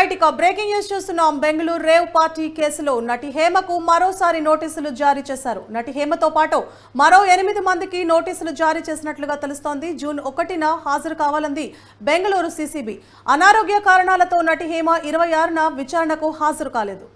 Right ఇక breaking news చూస్తున్నాం Bengaluru rave party కేసులో నటి హేమకు మరోసారి నోటీసులు జారీ చేశారు నటి హేమతో పాటు మరో ఎనిమిది మందికి నోటీసులు జారీ చేసినట్లుగా తెలుస్తోంది జూన్ ఒకటిన హాజరు కావాలంది బెంగళూరు సీసీబీ అనారోగ్య కారణాలతో నటి హేమ ఇరవై ఆరున విచారణకు హాజరు కాలేదు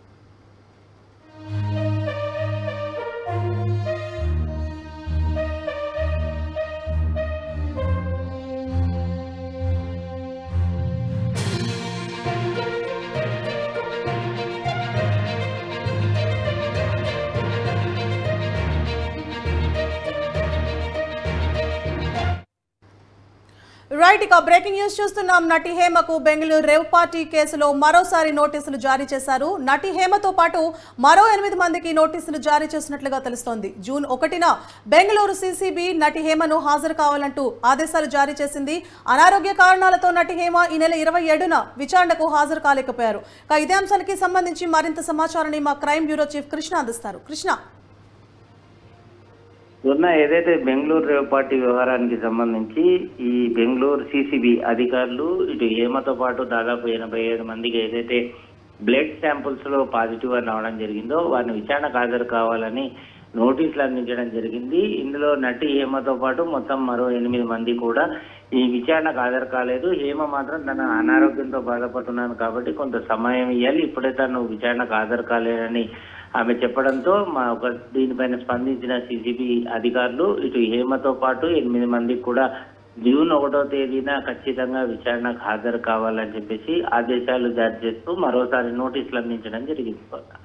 రైట్ ఇక బ్రేకింగ్ న్యూస్ చూస్తున్నాం నటి హేమకు బెంగళూరు రేవ్ పార్టీ కేసులో మరోసారి నోటీసులు జారీ చేశారు నటి హేమతో పాటు మరో ఎనిమిది మందికి నోటీసులు జారీ చేసినట్లుగా తెలుస్తోంది జూన్ ఒకటిన బెంగళూరు సీసీబీ నటి హేమను హాజరు కావాలంటూ ఆదేశాలు జారీ చేసింది అనారోగ్య కారణాలతో నటి హేమ ఈ నెల ఇరవై ఏడున విచారణకు హాజరు కాలేకపోయారు ఇక ఇదే అంశానికి సంబంధించి మరింత సమాచారాన్ని మా క్రైమ్ బ్యూరో చీఫ్ కృష్ణ అందిస్తారు కృష్ణ ఉన్న ఏదైతే బెంగళూరు రేవ్ పార్టీ వ్యవహారానికి సంబంధించి ఈ బెంగళూరు సిసిబి అధికారులు ఇటు హేమతో పాటు దాదాపు ఎనభై ఏడు మందికి ఏదైతే బ్లడ్ శాంపుల్స్ లో పాజిటివ్ అని రావడం జరిగిందో వారిని విచారణకు హాజరు కావాలని నోటీసులు అందించడం జరిగింది ఇందులో నటి హేమతో పాటు మొత్తం మరో ఎనిమిది మంది కూడా ఈ విచారణకు హాజరు కాలేదు హేమ మాత్రం తన అనారోగ్యంతో బాధపడుతున్నాను కాబట్టి కొంత సమయం ఇవ్వాలి ఇప్పుడే తను విచారణకు హాజరు కాలేదని ఆమె చెప్పడంతో మా ఒక దీనిపైన స్పందించిన సిసిబి అధికారులు ఇటు హేమతో పాటు ఎనిమిది మందికి కూడా జూన్ ఒకటో తేదీన ఖచ్చితంగా విచారణకు హాజరు కావాలని చెప్పేసి ఆదేశాలు జారీ చేస్తూ మరోసారి నోటీసులు అందించడం జరిగింది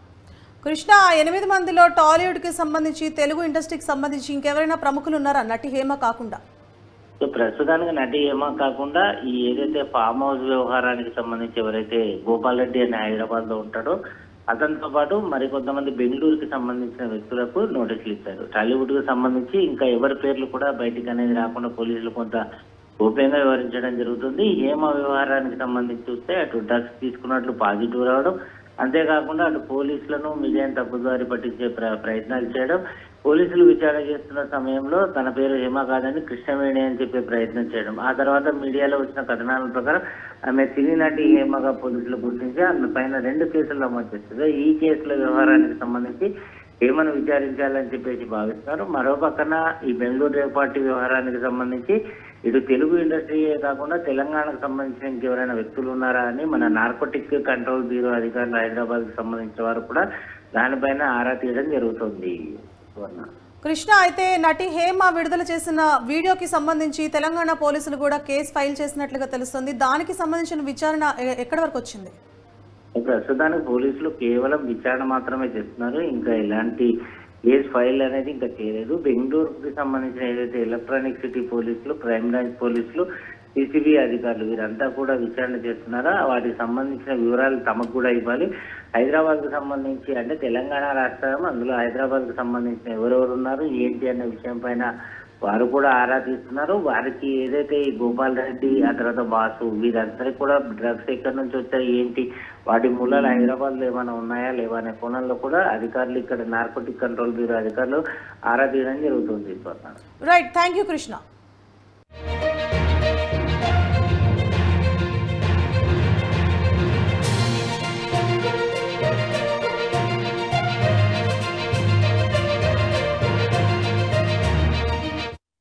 కృష్ణ ఆ ఎనిమిది మందిలో టాలీవుడ్ కి సంబంధించి తెలుగు ఇండస్ట్రీకి సంబంధించి ఇంకెవరైనా ప్రముఖులు ఉన్నారా నటి హేమ కాకుండా సో ప్రస్తుతానికి నటి హేమ కాకుండా ఈ ఏదైతే ఫామ్ హౌస్ వ్యవహారానికి సంబంధించి ఎవరైతే గోపాల్ రెడ్డి అని హైదరాబాద్ లో ఉంటాడో అతనితో పాటు మరికొంతమంది బెంగళూరుకి సంబంధించిన వ్యక్తులకు నోటీసులు ఇచ్చారు టాలీవుడ్ కు సంబంధించి ఇంకా ఎవరి పేర్లు కూడా బయటికి అనేది రాకుండా పోలీసులు కొంత గోప్యంగా వివరించడం జరుగుతుంది హేమ వ్యవహారానికి సంబంధించి చూస్తే అటు డ్రగ్స్ తీసుకున్నట్లు పాజిటివ్ రావడం అంతేకాకుండా అటు పోలీసులను మీడియాను తప్పుదారి పట్టించే ప్ర- ప్రయత్నాలు చేయడం పోలీసులు విచారణ చేస్తున్న సమయంలో తన పేరు హేమ కాదని కృష్ణవేణి అని చెప్పే ప్రయత్నం చేయడం ఆ తర్వాత మీడియాలో వచ్చిన కథనాల ప్రకారం ఆమె సినీ నటి హేమగా పోలీసులు గుర్తించి ఆమె పైన రెండు కేసులు నమోదు చేస్తుంది ఈ కేసుల వ్యవహారానికి సంబంధించి హేమను విచారించాలని చెప్పేసి భావిస్తున్నారు మరో పక్కన ఈ బెంగళూరు రేవ్ పార్టీ వ్యవహారానికి సంబంధించి ఇటు తెలుగు ఇండస్ట్రీయే కాకుండా తెలంగాణకు సంబంధించిన ఇంకెవరైనా వ్యక్తులు ఉన్నారా అని మన నార్కోటిక్ కంట్రోల్ బ్యూరో అధికారులు హైదరాబాద్ కి సంబంధించిన వారు కూడా దానిపైన ఆరా తీయడం జరుగుతుంది సువర్ణ. కృష్ణ అయితే నటి హేమ విడుదల చేసిన వీడియోకి సంబంధించి తెలంగాణ పోలీసులు కూడా కేసు ఫైల్ చేసినట్లుగా తెలుస్తుంది దానికి సంబంధించిన విచారణ ఎ- ఎక్కడి వరకు వచ్చింది ప్రస్తుతానికి పోలీసులు కేవలం విచారణ మాత్రమే చేస్తున్నారు ఇంకా ఎలాంటి కేసు ఫైల్ అనేది ఇంకా చేయలేదు బెంగళూరుకి సంబంధించిన ఏదైతే ఎలక్ట్రానిక్ సిటీ పోలీసులు క్రైమ్ బ్రాంచ్ పోలీసులు సిసిబి అధికారులు వీరంతా కూడా విచారణ చేస్తున్నారా వాటికి సంబంధించిన వివరాలు తమకు కూడా ఇవ్వాలి హైదరాబాద్ కు సంబంధించి అంటే తెలంగాణ రాష్ట్రం అందులో హైదరాబాద్ కు సంబంధించిన ఎవరెవరు ఉన్నారు ఏంటి అనే విషయం పైన వారు కూడా ఆరా తీస్తున్నారు వారికి ఏదైతే ఈ గోపాల్ రెడ్డి ఆ తర్వాత బాసు వీరందరికీ కూడా డ్రగ్స్ ఎక్కడి నుంచి వచ్చాయి ఏంటి వాటి మూలాలు హైదరాబాద్ లో ఏమైనా ఉన్నాయా లేవా అనే కోణంలో కూడా అధికారులు ఇక్కడ నార్కోటిక్ కంట్రోల్ బ్యూరో అధికారులు ఆరా తీయడం జరుగుతుంది స్వర్ణ రైట్ థ్యాంక్ యూ కృష్ణ